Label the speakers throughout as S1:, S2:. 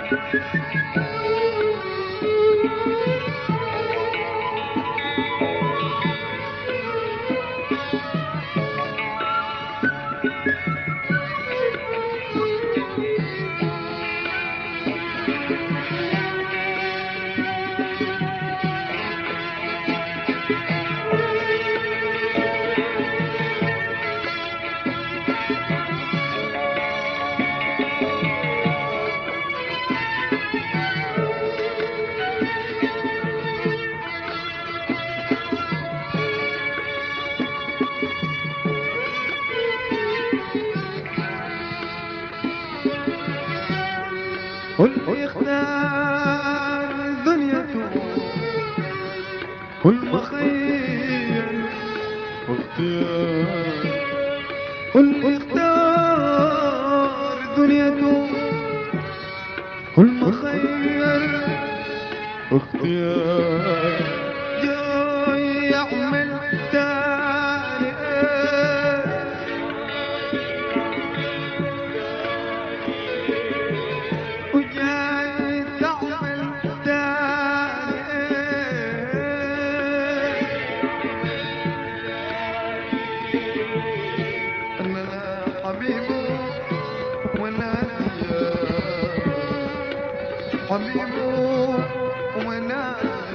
S1: كل يختار دنيته كل مخير واختيار كل يختار دنيته كل مخير واختيار جاي يعمل تاني إيه وجاي تعمل تاني انا حبيبه ولا حبيبه ولا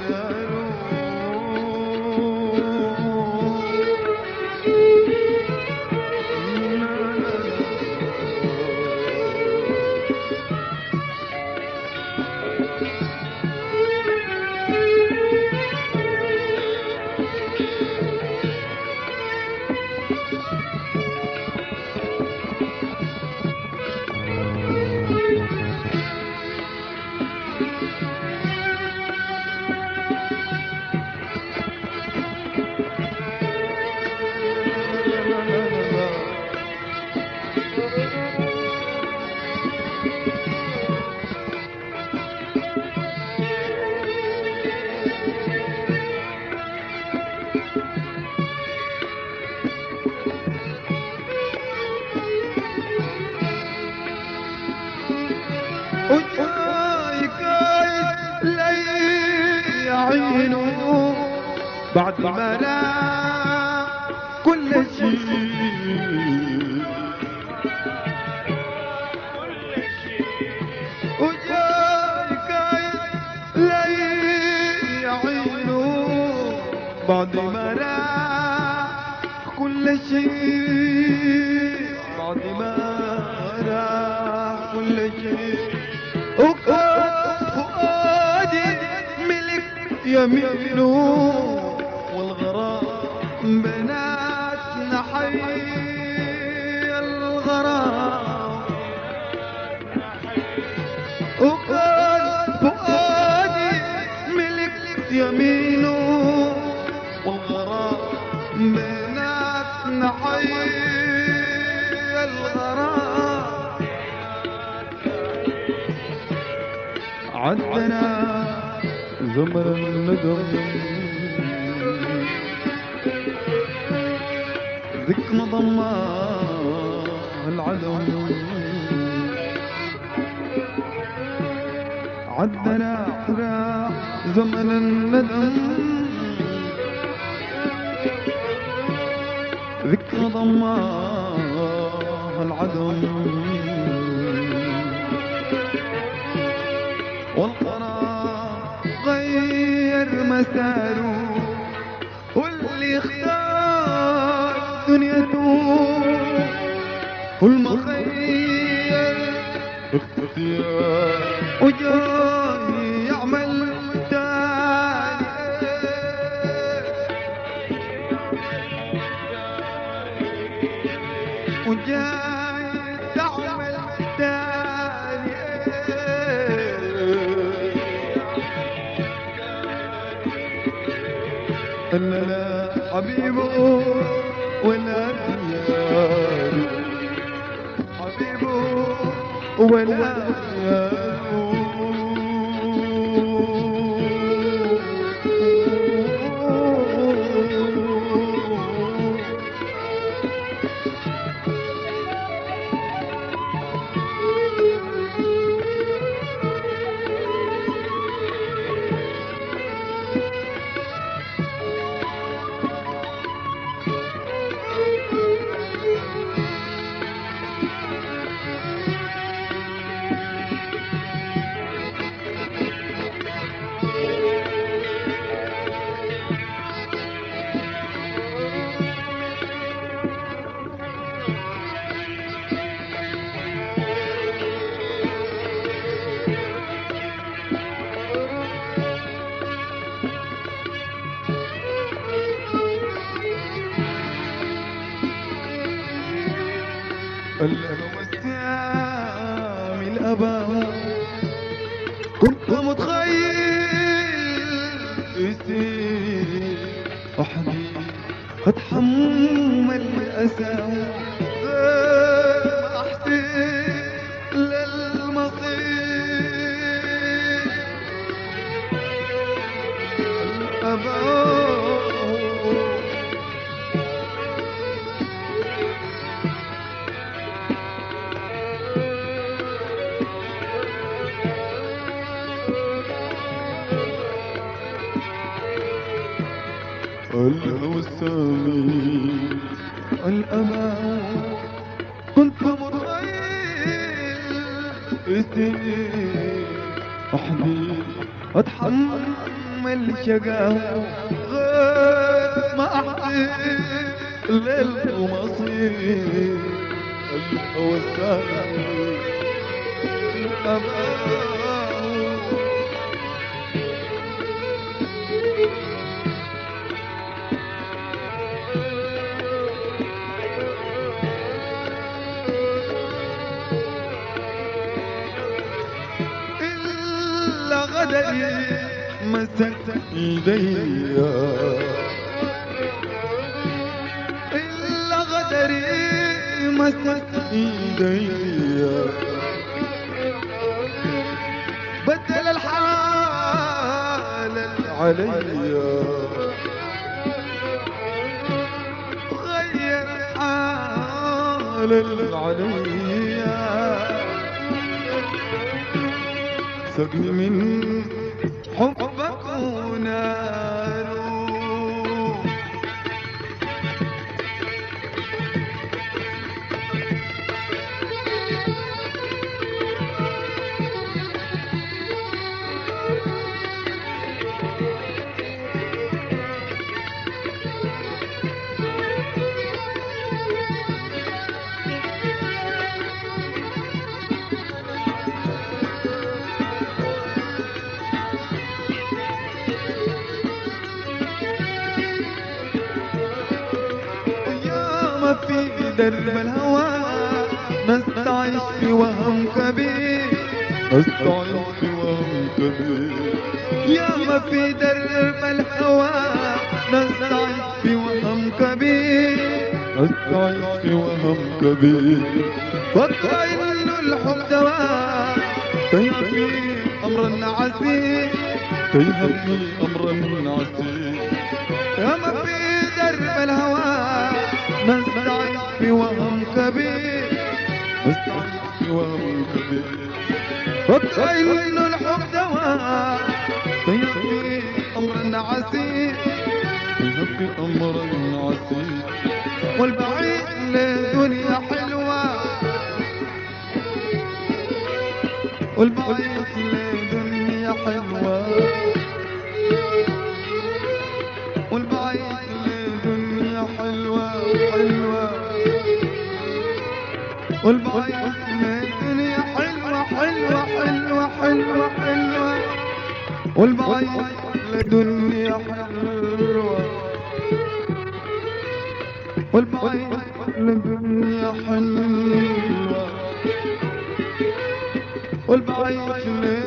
S1: وجاي قايد لي عينه بعد ما لا كل شيء وجاي قايد لي عينه بعد ما لا كل شيء بعد ما راح كل شيء وكان فؤادي ملك يمينه والغرام بناتنا حي الغرام وكان فؤادي ملك يمينه والغرام بناتنا حي الغرام عدنا زمر الندم ذك مضمى العدم عدنا احنا زمن الندم ذك مضمى العدم والقرار غير مساره واللي اختار دنيته والمخير اختيار وجاي يعمل تاني وجاي تعمل تاني إلا لا حبيبه ولا دياره حبيبه ولا دياره الأباء كنت متخيل يصير وحدي أتحمل الأسى غير ما أحسن للمصير الأباء الأوسامي الأمان كنت متخيل استني أحمي أتحمل شقاوة غير ما أحسن للمصير الأوسامي الأمان إلا غدري مسكت إيدي إلا غدري مسكت إيدي بدل الحال علي غير حال علي سقني من حبك وناله ياما في درب الهوى نستعيش في وهم كبير نستعيش في وهم كبير ياما في درب الهوى نستعيش في وهم كبير نستعيش في وهم كبير فكر انه الحب دواء تيهفي امر عسير تيهفي امر عسير ياما في درب الهوى نستعيش في وهم كبير نستعيش في وهم كبير فكر انه الحب دواء تيهفي امر عسير تيهفي امر عسير والبعيد لدنيا حلوه والبعيد لدنيا حلوة والبعيد لدنيا حلوة حلوة والبعيد لدنيا حلوة حلوة حلوة حلوة حلوة والبعيد لدنيا حلوة والبعيد لدنيا حلوة والبعيد